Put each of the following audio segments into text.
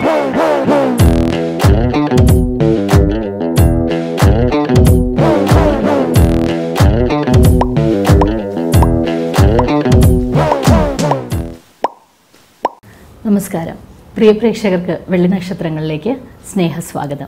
നമസ്കാരം പ്രിയ പ്രേക്ഷകർക്ക് വെള്ളി നക്ഷത്രങ്ങളിലേക്ക് സ്നേഹസ്വാഗതം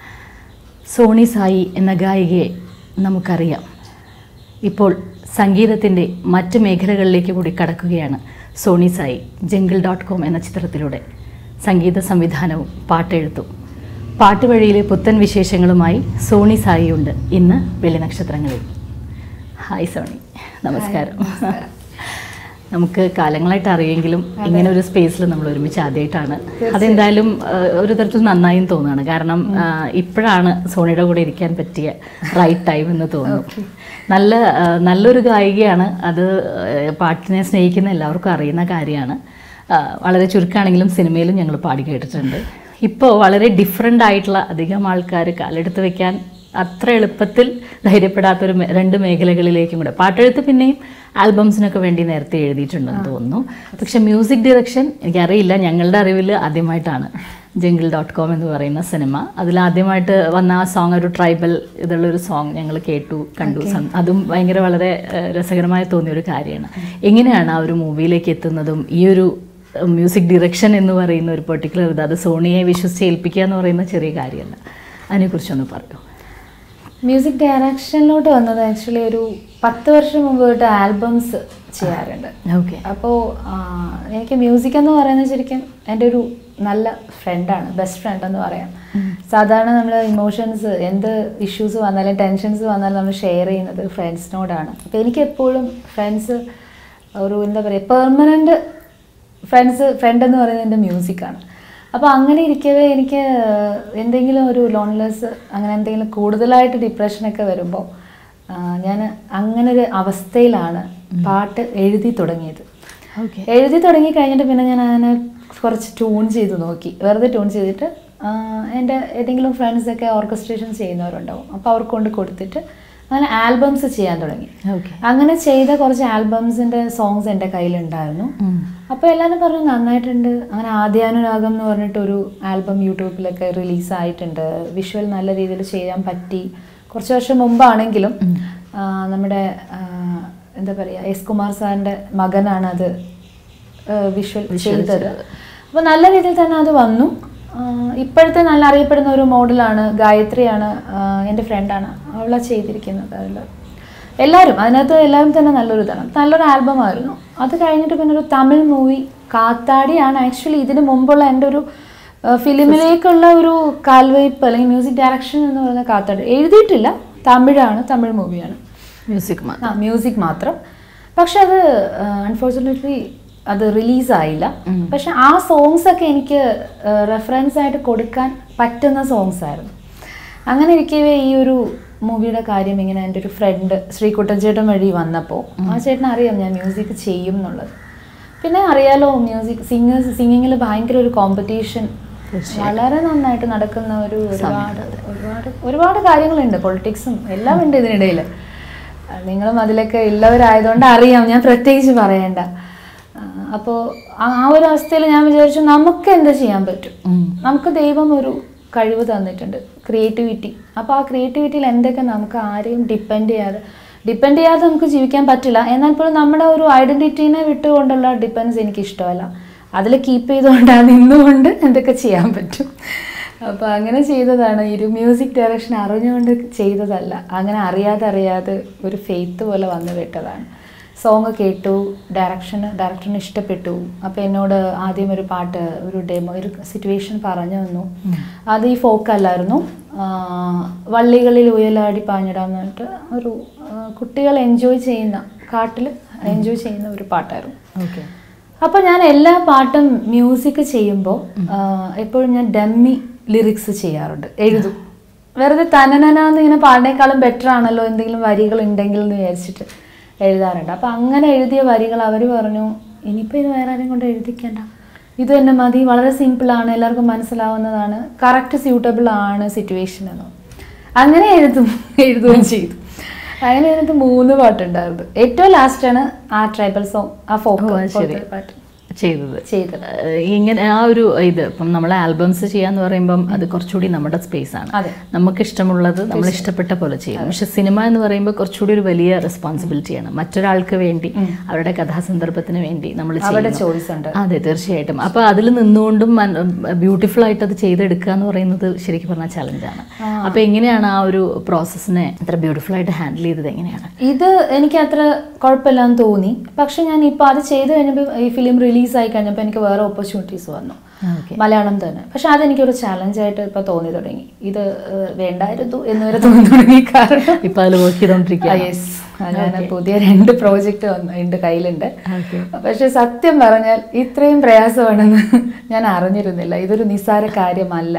സോണി സായി എന്ന ഗായികയെ നമുക്കറിയാം ഇപ്പോൾ സംഗീതത്തിൻ്റെ മറ്റ് മേഖലകളിലേക്ക് കൂടി കടക്കുകയാണ് Sony Sai jungle dot com എന്ന ചിത്രത്തിലൂടെ സംഗീത സംവിധാനവും പാട്ടെഴുത്തും പാട്ടുവഴിയിലെ പുത്തൻ വിശേഷങ്ങളുമായി സോണി സായിയുണ്ട് ഇന്ന് വെള്ളി നക്ഷത്രങ്ങളിൽ ഹായ് സോണി നമസ്കാരം നമുക്ക് കാലങ്ങളായിട്ട് അറിയെങ്കിലും ഇങ്ങനെ ഒരു സ്പേസിൽ നമ്മൾ ഒരുമിച്ച് ആദ്യമായിട്ടാണ് അതെന്തായാലും ആ, ഒരു തരത്തിൽ നന്നായും തോന്നുകയാണ് കാരണം ആ, ഇപ്പോഴാണ് സോണിയുടെ കൂടെ ഇരിക്കാൻ പറ്റിയ റൈറ്റ് ടൈം എന്ന് തോന്നുന്നു നല്ല ആ, നല്ലൊരു ഗായികയാണ് അത് ആ, പാട്ടിനെ സ്നേഹിക്കുന്ന എല്ലാവർക്കും അറിയുന്ന കാര്യമാണ് ആ, വളരെ ചുരുക്കമാണെങ്കിലും സിനിമയിലും ഞങ്ങൾ പാടി കേട്ടിട്ടുണ്ട് ഇപ്പോൾ വളരെ ഡിഫറെൻ്റ് ആയിട്ടുള്ള അധികം ആൾക്കാർ കാലെടുത്ത് വെക്കാൻ അത്ര എളുപ്പത്തിൽ ധൈര്യപ്പെടാത്തൊരു മേ- രണ്ട് മേഖലകളിലേക്കും കൂടെ പാട്ടെഴുത്ത് പിന്നെയും ആൽബംസിനൊക്കെ വേണ്ടി നേരത്തെ എഴുതിയിട്ടുണ്ടെന്ന് തോന്നുന്നു പക്ഷെ മ്യൂസിക് ഡയറക്ഷൻ എനിക്കറിയില്ല ഞങ്ങളുടെ അറിവിൽ ആദ്യമായിട്ടാണ് ജംഗിൾ ഡോട്ട് കോം എന്ന് പറയുന്ന സിനിമ അതിൽ ആദ്യമായിട്ട് വന്ന ആ സോങ് ഒരു ട്രൈബൽ ഇതുള്ളൊരു സോങ് ഞങ്ങൾ കേട്ടു കണ്ടു സം- അതും ഭയങ്കര വളരെ ഏഹ്, രസകരമായി തോന്നിയ ഒരു കാര്യമാണ് എങ്ങനെയാണ് ആ ഒരു മൂവിയിലേക്ക് എത്തുന്നതും ഈ ഒരു മ്യൂസിക് ഡിറക്ഷൻ എന്ന് പറയുന്ന ഒരു പെർട്ടിക്കുലർ ഇത് അത് സോണിയെ വിശ്വസിച്ച് ഏൽപ്പിക്കുക എന്ന് പറയുന്ന ചെറിയ കാര്യമല്ല അതിനെക്കുറിച്ചൊന്ന് പറയൂ മ്യൂസിക് ഡയറക്ഷനിലോട്ട് വന്നത് ആക്ച്വലി ഒരു പത്ത് വർഷം മുമ്പ് തൊട്ട് ആൽബംസ് ചെയ്യാറുണ്ട് ഓക്കെ അപ്പോൾ എനിക്ക് മ്യൂസിക് എന്ന് പറയുന്നത് ശരിക്കും എൻ്റെ ഒരു നല്ല ഫ്രണ്ടാണ് ബെസ്റ്റ് ഫ്രണ്ട് എന്ന് പറയാം സാധാരണ നമ്മൾ ഇമോഷൻസ് എന്ത് ഇഷ്യൂസ് വന്നാലും ടെൻഷൻസ് വന്നാലും നമ്മൾ ഷെയർ ചെയ്യുന്നത് ഫ്രണ്ട്സിനോടാണ് അപ്പോൾ എനിക്ക് എപ്പോഴും ഫ്രണ്ട്സ് ഒരു എന്താ പറയുക പെർമനൻ്റ് ഫ്രണ്ട്സ് ഫ്രണ്ട് എന്ന് പറയുന്നത് എൻ്റെ മ്യൂസിക്കാണ് അപ്പോൾ അങ്ങനെ ഇരിക്കവേ എനിക്ക് എന്തെങ്കിലും ഒരു ലോൺലെസ് അങ്ങനെ എന്തെങ്കിലും കൂടുതലായിട്ട് ഡിപ്രഷനൊക്കെ വരുമ്പോൾ ഞാൻ അങ്ങനെ ഒരു അവസ്ഥയിലാണ് പാട്ട് എഴുതി തുടങ്ങിയത് ഓക്കെ എഴുതി തുടങ്ങി കഴിഞ്ഞിട്ട് പിന്നെ ഞാൻ അതിനെ കുറച്ച് ട്യൂൺ ചെയ്ത് നോക്കി വെറുതെ ട്യൂൺ ചെയ്തിട്ട് ആ, എൻ്റെ ഏതെങ്കിലും ഫ്രണ്ട്സൊക്കെ ഓർക്കസ്ട്രേഷൻ ചെയ്യുന്നവരുണ്ടാവും അപ്പോൾ അവർക്ക് കൊണ്ട് കൊടുത്തിട്ട് അങ്ങനെ ആൽബംസ് ചെയ്യാൻ തുടങ്ങി ഓക്കെ അങ്ങനെ ചെയ്ത കുറച്ച് ആൽബംസിൻ്റെ സോങ്സ് എൻ്റെ കയ്യിലുണ്ടായിരുന്നു അപ്പോൾ എല്ലാവരും പറഞ്ഞു നന്നായിട്ടുണ്ട് അങ്ങനെ ആദ്യാനുരാഗം എന്ന് പറഞ്ഞിട്ട് ഒരു ആൽബം യൂട്യൂബിലൊക്കെ റിലീസായിട്ടുണ്ട് വിഷ്വൽ നല്ല രീതിയിൽ ചെയ്യാൻ പറ്റി കുറച്ച് വർഷം മുമ്പാണെങ്കിലും ആ, നമ്മുടെ ആ, എന്താ പറയുക എസ് കുമാർ സാറിൻ്റെ മകനാണ് അത് വിഷ്വൽ ചെയ്തത് അപ്പോൾ നല്ല രീതിയിൽ തന്നെ അത് വന്നു ആ, ഇപ്പോഴത്തെ നല്ല അറിയപ്പെടുന്ന ഒരു മോഡലാണ് ഗായത്രിയാണ് ആ, എൻ്റെ ഫ്രണ്ടാണ് അവളാണ് ചെയ്തിരിക്കുന്നത് അതിൽ എല്ലാവരും അതിനകത്ത് എല്ലാവരും തന്നെ നല്ലൊരു ഇതാണ് നല്ലൊരു ആൽബമായിരുന്നു അത് കഴിഞ്ഞിട്ട് പിന്നെ ഒരു തമിഴ് മൂവി കാത്താടിയാണ് ആക്ച്വലി ഇതിന് മുമ്പുള്ള എൻ്റെ ഒരു ആ, ഫിലിമിലേക്കുള്ള ഒരു കാൽവയ്പ് അല്ലെങ്കിൽ മ്യൂസിക് ഡയറക്ഷൻ എന്ന് പറയുന്ന കാത്താടി എഴുതിയിട്ടില്ല തമിഴാണ് തമിഴ് മൂവിയാണ് മ്യൂസിക് ആ മ്യൂസിക് മാത്രം പക്ഷെ അത് അൺഫോർച്ചുനേറ്റ്ലി അത് റിലീസായില്ല പക്ഷെ ആ സോങ്സ് ഒക്കെ എനിക്ക് റെഫറൻസ് ആയിട്ട് കൊടുക്കാൻ പറ്റുന്ന സോങ്സ് ആയിരുന്നു അങ്ങനെ ഇരിക്കവേ ഈ ഒരു മൂവിയുടെ കാര്യം ഇങ്ങനെ എൻ്റെ ഒരു ഫ്രണ്ട് ശ്രീകുട്ടൻ ചേട്ടൻ വഴി വന്നപ്പോൾ ആ ചേട്ടൻ അറിയാം ഞാൻ മ്യൂസിക് ചെയ്യും എന്നുള്ളത് പിന്നെ അറിയാലോ മ്യൂസിക് സിംഗേഴ്സ് സിംഗിങ്ങിൽ ഭയങ്കര ഒരു കോമ്പറ്റീഷൻ വളരെ നന്നായിട്ട് നടക്കുന്ന ഒരു ഒരുപാട് ഒരുപാട് ഒരുപാട് കാര്യങ്ങളുണ്ട് പൊളിറ്റിക്സും എല്ലാം ഉണ്ട് ഇതിനിടയിൽ നിങ്ങളും അതിലൊക്കെ ഉള്ളവരായതുകൊണ്ട് അറിയാം ഞാൻ പ്രത്യേകിച്ച് പറയണ്ട അപ്പോൾ ആ ഒരു അവസ്ഥയിൽ ഞാൻ വിചാരിച്ചു നമുക്ക് എന്താ ചെയ്യാൻ പറ്റും നമുക്ക് ദൈവം ഒരു കഴിവ് തന്നിട്ടുണ്ട് ക്രിയേറ്റിവിറ്റി അപ്പോൾ ആ ക്രിയേറ്റിവിറ്റിയിൽ എന്തൊക്കെ നമുക്ക് ആരെയും ഡിപ്പെൻഡ് ചെയ്യാതെ ഡിപ്പെൻഡ് ചെയ്യാതെ നമുക്ക് ജീവിക്കാൻ പറ്റില്ല എന്നാൽ പോലും നമ്മുടെ ഒരു ഐഡൻറ്റിറ്റീനെ വിട്ടുകൊണ്ടുള്ള ഡിപ്പെൻസ് എനിക്ക് ഇഷ്ടമല്ല അതിൽ കീപ്പ് ചെയ്തുകൊണ്ട് ആ നിന്നുകൊണ്ട് എന്തൊക്കെ ചെയ്യാൻ പറ്റും അപ്പോൾ അങ്ങനെ ചെയ്തതാണ് ഈ ഒരു മ്യൂസിക് ഡയറക്ഷൻ അറിഞ്ഞുകൊണ്ട് ചെയ്തതല്ല അങ്ങനെ അറിയാതെ അറിയാതെ ഒരു ഫെയ്ത്ത് പോലെ വന്നു വിട്ടതാണ് സോങ് കേട്ടു ഡയറക്ഷന് ഡയറക്ടറിന് ഇഷ്ടപ്പെട്ടു അപ്പോൾ എന്നോട് ആദ്യം ഒരു പാട്ട് ഒരു ഡെമോ ഒരു സിറ്റുവേഷൻ പറഞ്ഞു തന്നു അത് ഈ ഫോക്ക് അല്ലായിരുന്നു ആ, വള്ളികളിൽ ഉയലാടി പാഞ്ഞിടാന്ന് പറഞ്ഞിട്ട് ഒരു ആ, കുട്ടികൾ എൻജോയ് ചെയ്യുന്ന കാട്ടിൽ എൻജോയ് ചെയ്യുന്ന ഒരു പാട്ടായിരുന്നു ഓക്കെ അപ്പോൾ ഞാൻ എല്ലാ പാട്ടും മ്യൂസിക് ചെയ്യുമ്പോൾ എപ്പോഴും ഞാൻ ഡമ്മി ലിറിക്സ് ചെയ്യാറുണ്ട് എഴുതും വെറുതെ തനനനാന്ന് ഇങ്ങനെ പാടിനേക്കാളും ബെറ്റർ ആണല്ലോ എന്തെങ്കിലും വരികൾ ഉണ്ടെങ്കിൽ എന്ന് വിചാരിച്ചിട്ട് എഴുതാറുണ്ട് അപ്പോൾ അങ്ങനെ എഴുതിയ വരികൾ അവർ പറഞ്ഞു ഇനിയിപ്പോൾ ഇത് വേറെ ആരെയും കൊണ്ട് എഴുതിക്കണ്ട ഇത് തന്നെ മതി വളരെ സിമ്പിളാണ് എല്ലാവർക്കും മനസ്സിലാവുന്നതാണ് കറക്റ്റ് സ്യൂട്ടബിൾ ആണ് സിറ്റുവേഷൻ എന്ന് അങ്ങനെ എഴുതും എഴുതുകയും ചെയ്തു അങ്ങനെ അതിനകത്ത് മൂന്ന് പാട്ടുണ്ടായിരുന്നു ഏറ്റവും ലാസ്റ്റാണ് ആ ട്രൈബൽ സോങ് ആ ഓ, അത് ഫോക്ക് ശരി. പാട്ട് ചെയ്തത് ചെയ്തത് ഏഹ് ഇങ്ങനെ ആ ഒരു ഇത് ഇപ്പം നമ്മൾ ആൽബംസ് ചെയ്യാന്ന് പറയുമ്പം അത് കുറച്ചുകൂടി നമ്മുടെ സ്പേസ് ആണ് അതെ നമുക്ക് ഇഷ്ടമുള്ളത് നമ്മൾ ഇഷ്ടപ്പെട്ട പോലെ ചെയ്യും പക്ഷെ സിനിമ എന്ന് പറയുമ്പോൾ കുറച്ചുകൂടി ഒരു വലിയ റെസ്പോൺസിബിലിറ്റിയാണ് മറ്റൊരാൾക്ക് വേണ്ടി അവരുടെ കഥാസന്ദർഭത്തിന് വേണ്ടി നമ്മൾ അവരുടെ ചെയ്യുന്നു ചോയ്സ് ഉണ്ട് അതെ തീർച്ചയായിട്ടും അപ്പൊ അതിൽ നിന്നുകൊണ്ടും ബ്യൂട്ടിഫുൾ ആയിട്ട് അത് ചെയ്തെടുക്കുക എന്ന് പറയുന്നത് ശരിക്കും പറഞ്ഞാൽ ചലഞ്ചാണ് അപ്പൊ എങ്ങനെയാണ് ആ ഒരു പ്രോസസ്സിനെ അത്ര ബ്യൂട്ടിഫുൾ ആയിട്ട് ഹാൻഡിൽ ചെയ്തത് എങ്ങനെയാണ് ഇത് എനിക്ക് അത്ര കുഴപ്പമില്ലാന്ന് തോന്നി പക്ഷെ ഞാൻ ഇപ്പൊ അത് ചെയ്ത് കഴിഞ്ഞപ്പോൾ ഈ ഫിലിം റിലീസ് ആയി കഴിഞ്ഞപ്പോൾ എനിക്ക് വേറെ ഓപ്പർച്യൂണിറ്റീസ് വന്നു ഓക്കെ മലയാളം തന്നെ പക്ഷെ അതെനിക്കൊരു ചാലഞ്ചായിട്ട് ഇപ്പൊ തോന്നി തുടങ്ങി ഇത് ഏഹ്, വേണ്ടായിരുന്നു എന്ന് വരെ തോന്നി തുടങ്ങി കാരണം ഇപ്പൊ അതിൽ വർക്ക് ചെയ്തോണ്ടിരിക്കുക യെസ് ഞാൻ പുതിയ രണ്ട് പ്രോജക്റ്റ് ഉണ്ട് കയ്യിലുണ്ട് ഓക്കെ പക്ഷെ സത്യം പറഞ്ഞാൽ ഇത്രയും പ്രയാസമാണെന്ന് ഞാൻ അറിഞ്ഞിരുന്നില്ല ഇതൊരു നിസ്സാര കാര്യമല്ല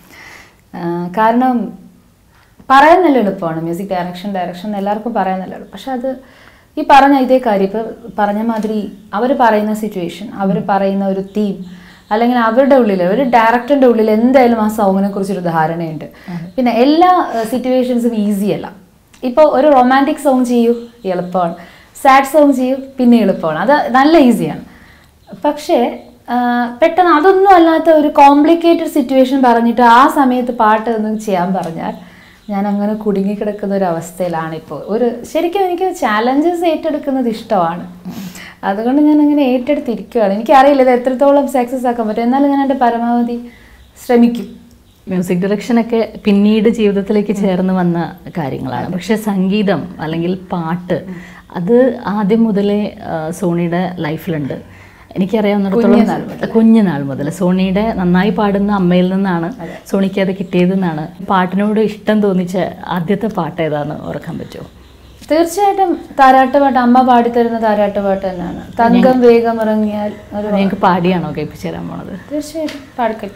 ആ, കാരണം പറയാൻ നല്ല എളുപ്പമാണ് മ്യൂസിക് ഡയറക്ഷൻ ഡയറക്ഷൻ എല്ലാവർക്കും പറയാൻ നല്ല എളുപ്പം പക്ഷെ അത് ഈ പറഞ്ഞ ഇതേ കാര്യം ഇപ്പം പറഞ്ഞ മാതിരി അവർ പറയുന്ന സിറ്റുവേഷൻ അവർ പറയുന്ന ഒരു തീം അല്ലെങ്കിൽ അവരുടെ ഉള്ളിൽ ഒരു ഡയറക്ടറിന്റെ ഉള്ളിൽ എന്തായാലും ആ സോങ്ങിനെ കുറിച്ചൊരു ധാരണയുണ്ട് പിന്നെ എല്ലാ സിറ്റുവേഷൻസും ഈസി അല്ല ഇപ്പോൾ ഒരു റൊമാൻറ്റിക് സോങ് ചെയ്യൂ എളുപ്പമാണ് സാഡ് സോങ് ചെയ്യൂ പിന്നെ എളുപ്പമാണ് അത് നല്ല ഈസിയാണ് പക്ഷേ ആ, പെട്ടെന്ന് അതൊന്നും അല്ലാത്ത ഒരു കോംപ്ലിക്കേറ്റഡ് സിറ്റുവേഷൻ പറഞ്ഞിട്ട് ആ സമയത്ത് പാട്ട് ഒന്നും ചെയ്യാൻ പറഞ്ഞാൽ ഞാൻ അങ്ങനെ കുടുങ്ങിക്കിടക്കുന്ന ഒരു അവസ്ഥയിലാണ് ഇപ്പോൾ ഒരു ശരിക്കും എനിക്ക് ചാലഞ്ചസ് ഏറ്റെടുക്കുന്നത് ഇഷ്ടമാണ് അതുകൊണ്ട് ഞാൻ അങ്ങനെ ഏറ്റെടുത്തിരിക്കുകയാണ് എനിക്കറിയില്ല ഇത് എത്രത്തോളം സക്സസ് ആക്കാൻ പറ്റും എന്നാലും ഞാൻ എൻ്റെ പരമാവധി ശ്രമിക്കും മ്യൂസിക് ഡയറക്ഷനൊക്കെ പിന്നീട് ജീവിതത്തിലേക്ക് ചേർന്ന് വന്ന കാര്യങ്ങളാണ് പക്ഷെ സംഗീതം അല്ലെങ്കിൽ പാട്ട് അത് ആദ്യം മുതലേ ആ, സോണിയുടെ ലൈഫിലുണ്ട് എനിക്കറിയാവുന്നിടത്തോളം കുഞ്ഞുനാൾ മുതൽ സോണിയുടെ നന്നായി പാടുന്ന അമ്മയിൽ നിന്നാണ് സോണിക്ക് അത് കിട്ടിയതെന്നാണ് പാട്ടിനോട് ഇഷ്ടം തോന്നിച്ച ആദ്യത്തെ പാട്ട് ഏതാന്ന് ഓർക്കാൻ പറ്റുമോ തീർച്ചയായിട്ടും താരാട്ടുപാട്ട് അമ്മ പാടിത്തരുന്ന താരാട്ടുപാട്ട് തന്നെയാണ് തങ്കം വേഗം ഇറങ്ങിയാൽ ഒരു ഞങ്ങൾക്ക് പാടിയാണോ കേൾപ്പിച്ചു തരാൻ പോണത് തീർച്ചയായിട്ടും പാടിക്കൽ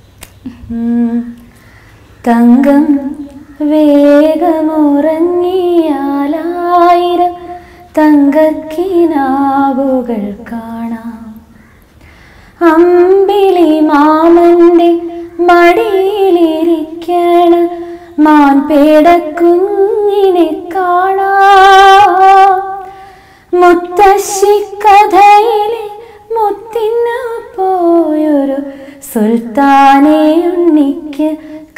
തങ്കം വേഗമുറങ്ങിയാലായിരം തങ്കക്കിനാവുകൾ കാണാം അമ്പിളി മാമന്റെ മടിയിലിരിക്കണ മാൻപേടക്കുഞ്ഞിനെ കാണാം മുത്തശ്ശി കഥയിലെ മുത്തിനു പോയൊരു സുൽത്താനെ ഉണ്ണിക്ക്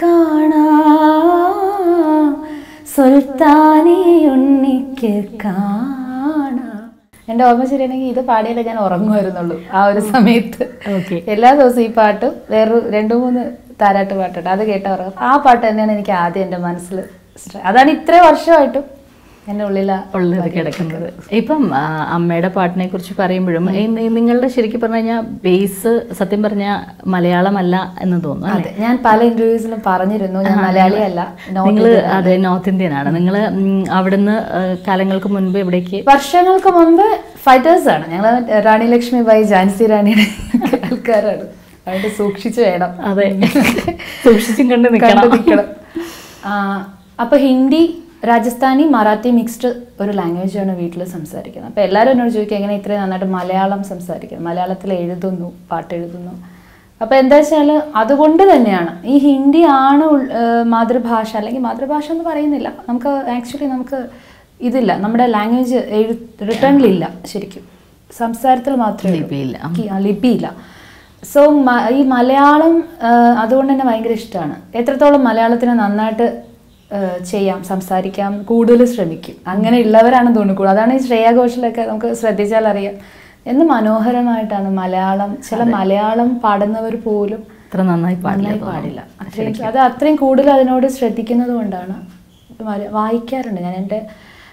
കാണാം സുൽത്താനെ ഉണ്ണിക്ക് കാണാം എൻ്റെ ഓർമ്മ ശരിയാണെങ്കിൽ ഇത് പാടിയാലേ ഞാൻ ഉറങ്ങുമായിരുന്നുള്ളൂ ആ ഒരു സമയത്ത് ഓക്കെ എല്ലാ ദിവസവും ഈ പാട്ടും വേറൊരു രണ്ട് മൂന്ന് താരാട്ട് പാട്ടുണ്ട് അത് കേട്ടാ ഉറങ്ങും ആ പാട്ട് തന്നെയാണ് എനിക്ക് ആദ്യം എൻ്റെ മനസ്സിൽ സ്ട്ര- അതാണ് ഇത്ര വർഷമായിട്ടും എൻ്റെ ഉള്ളിൽ ആ- ഉള്ളത് കിടക്കുന്നത് ഇപ്പം ആ, അമ്മയുടെ പാട്ടിനെ കുറിച്ച് പറയുമ്പോഴും ഈ നി- നിങ്ങളുടെ ശരിക്കും പറഞ്ഞു കഴിഞ്ഞാൽ ബേസ് സത്യം പറഞ്ഞാൽ മലയാളമല്ല എന്ന് തോന്നുന്നു അല്ലേ അതെ ഞാൻ പല ഇന്റർവ്യൂസിലും പറഞ്ഞിരുന്നു ഞാൻ മലയാളിയല്ല നിങ്ങൾ അതെ നോർത്ത് ഇന്ത്യൻ ആണ് നിങ്ങൾ അവിടുന്ന് ആ, കാലങ്ങൾക്ക് മുൻപ് ഇവിടേക്ക് വർഷങ്ങൾക്ക് മുമ്പ് ഫൈറ്റേഴ്സ് ആണ് ഞങ്ങൾ റാണി ലക്ഷ്മി ബായി ജാൻസി റാണിയുടെ ആൾക്കാരാണ് അതുകൊണ്ട് സൂക്ഷിച്ചു വേണം അതെ സൂക്ഷിച്ചും കണ്ട് കണ്ടു നിൽക്കണം നിൽക്കണം ആ, അപ്പൊ ഹിന്ദി രാജസ്ഥാനി മറാത്തി മിക്സ്ഡ് ഒരു ലാംഗ്വേജ് ആണ് വീട്ടിൽ സംസാരിക്കുന്നത് അപ്പൊ എല്ലാവരും എന്നോട് ചോദിക്കുക എങ്ങനെ ഇത്രയും നന്നായിട്ട് മലയാളം സംസാരിക്കുന്നത് മലയാളത്തിൽ എഴുതുന്നു പാട്ട് എഴുതുന്നു അപ്പൊ എന്താ വെച്ചാൽ അതുകൊണ്ട് തന്നെയാണ് ഈ ഹിന്ദി ആണ് ഉൾ- ഏർ മാതൃഭാഷ അല്ലെങ്കിൽ മാതൃഭാഷ എന്ന് പറയുന്നില്ല നമുക്ക് ആക്ച്വലി നമുക്ക് ഇതില്ല നമ്മുടെ ലാംഗ്വേജ് എഴു റിട്ടേണിലില്ല ശരിക്കും സംസാരത്തിൽ മാത്രമേ ഉള്ളൂ. ലിപിയില്ല. ലിപി- ആ, ലിപിയില്ല സോ ഈ മലയാളം ആ, അതുകൊണ്ട് തന്നെ ഭയങ്കര ഇഷ്ടമാണ് എത്രത്തോളം മലയാളത്തിന് നന്നായിട്ട് ആ, ചെയ്യാം സംസാരിക്കാം കൂടുതൽ ശ്രമിക്കും അങ്ങനെ ഉള്ളവരാണെന്ന് തോന്നുന്നു കൂടുതൽ അതാണ് ഈ ശ്രേയ ഘോഷിലൊക്കെ നമുക്ക് ശ്രദ്ധിച്ചാൽ അറിയാം എന്ന് മനോഹരമായിട്ടാണ് മലയാളം ചില മലയാളം പാടുന്നവർ പോലും അത്ര നന്നായി പാടില്ല നന്നായി പാടില്ല അത്രയും അത് അത്രയും കൂടുതൽ അതിനോട് ശ്രദ്ധിക്കുന്നത് കൊണ്ടാണ് ഇപ്പം മല- വായിക്കാറുണ്ട് ഞാൻ എൻ്റെ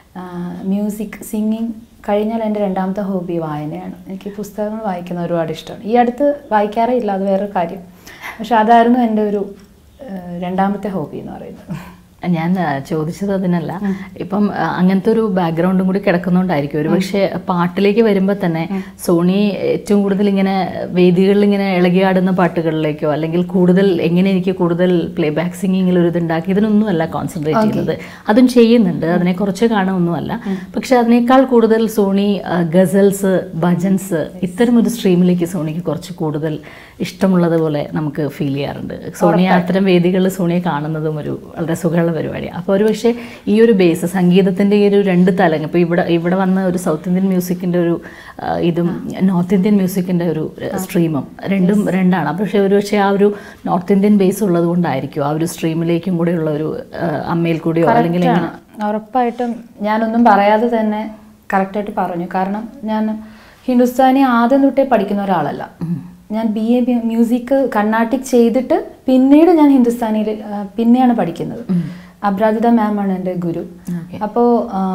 മ്യൂസിക് സിംഗിങ് കഴിഞ്ഞാൽ എൻ്റെ രണ്ടാമത്തെ ഹോബി വായനയാണ് എനിക്ക് പുസ്തകങ്ങൾ വായിക്കുന്ന ഒരുപാട് ഇഷ്ടമാണ് ഈ അടുത്ത് വായിക്കാറേ ഇല്ല അത് വേറൊരു കാര്യം പക്ഷെ അതായിരുന്നു എൻ്റെ ഒരു ആ, രണ്ടാമത്തെ ഹോബി എന്ന് പറയുന്നത് ഞാൻ ആ, ചോദിച്ചത് അതിനല്ല ഇപ്പം ആ, അങ്ങനത്തെ ഒരു ബാക്ക്ഗ്രൗണ്ടും കൂടി കിടക്കുന്നോണ്ടായിരിക്കും ഒരു പക്ഷേ പാട്ടിലേക്ക് വരുമ്പോൾ തന്നെ സോണി ഏറ്റവും കൂടുതൽ ഇങ്ങനെ വേദികളിൽ ഇങ്ങനെ ഇളകിയാടുന്ന പാട്ടുകളിലേക്കോ അല്ലെങ്കിൽ കൂടുതൽ എങ്ങനെ എനിക്ക് കൂടുതൽ പ്ലേ ബാക്ക് സിംഗിങ്ങിൽ ഒരു ഇതുണ്ടാക്കി ഇതിനൊന്നുമല്ല കോൺസെൻട്രേറ്റ് ചെയ്യുന്നത് അതും ചെയ്യുന്നുണ്ട് അതിനെ കുറച്ച് കാണുമൊന്നുമല്ല പക്ഷെ അതിനേക്കാൾ കൂടുതൽ സോണി ആ, ഗസൽസ് ഭജൻസ് ഇത്തരം ഒരു സ്ട്രീമിലേക്ക് സോണിക്ക് കുറച്ച് കൂടുതൽ ഇഷ്ടമുള്ളത് പോലെ നമുക്ക് ഫീൽ ചെയ്യാറുണ്ട് സോണിയ അത്തരം വേദികളിൽ സോണിയെ കാണുന്നതും ഒരു വളരെ സുഖമുള്ള പരിപാടിയാണ് അപ്പോൾ ഒരു പക്ഷേ ഈ ഒരു ബേസ് സംഗീതത്തിൻ്റെ ഈ ഒരു രണ്ട് തലങ്ങൾ ഇപ്പോൾ ഇവിടെ ഇവിടെ വന്ന ഒരു സൗത്ത് ഇന്ത്യൻ മ്യൂസിക്കിൻ്റെ ഒരു ആ, ഇതും നോർത്ത് ഇന്ത്യൻ മ്യൂസിക്കിൻ്റെ ഒരു സ്ട്രീമും രണ്ടും രണ്ടാണ് അപ്പോൾ പക്ഷേ ഒരു പക്ഷേ ആ ഒരു നോർത്ത് ഇന്ത്യൻ ബേസ് ഉള്ളത് കൊണ്ടായിരിക്കും ആ ഒരു സ്ട്രീമിലേക്കും കൂടെ ഉള്ള ഒരു ആ, അമ്മയിൽ കൂടിയോ അല്ലെങ്കിൽ എങ്ങനെ Correct ആണ്. ഉറപ്പായിട്ടും ഞാനൊന്നും പറയാതെ തന്നെ കറക്റ്റായിട്ട് പറഞ്ഞു കാരണം ഞാൻ ഹിന്ദുസ്ഥാനി ആദ്യം തൊട്ടേ പഠിക്കുന്ന ഒരാളല്ല ഞാൻ ബി എ മ്യൂസിക് കർണാട്ടിക് ചെയ്തിട്ട് പിന്നീട് ഞാൻ ഹിന്ദുസ്ഥാനിയിൽ ആ, പിന്നെയാണ് പഠിക്കുന്നത് അബ്രാജിത മാം ആണ് എൻ്റെ ഗുരു Okay. അപ്പോൾ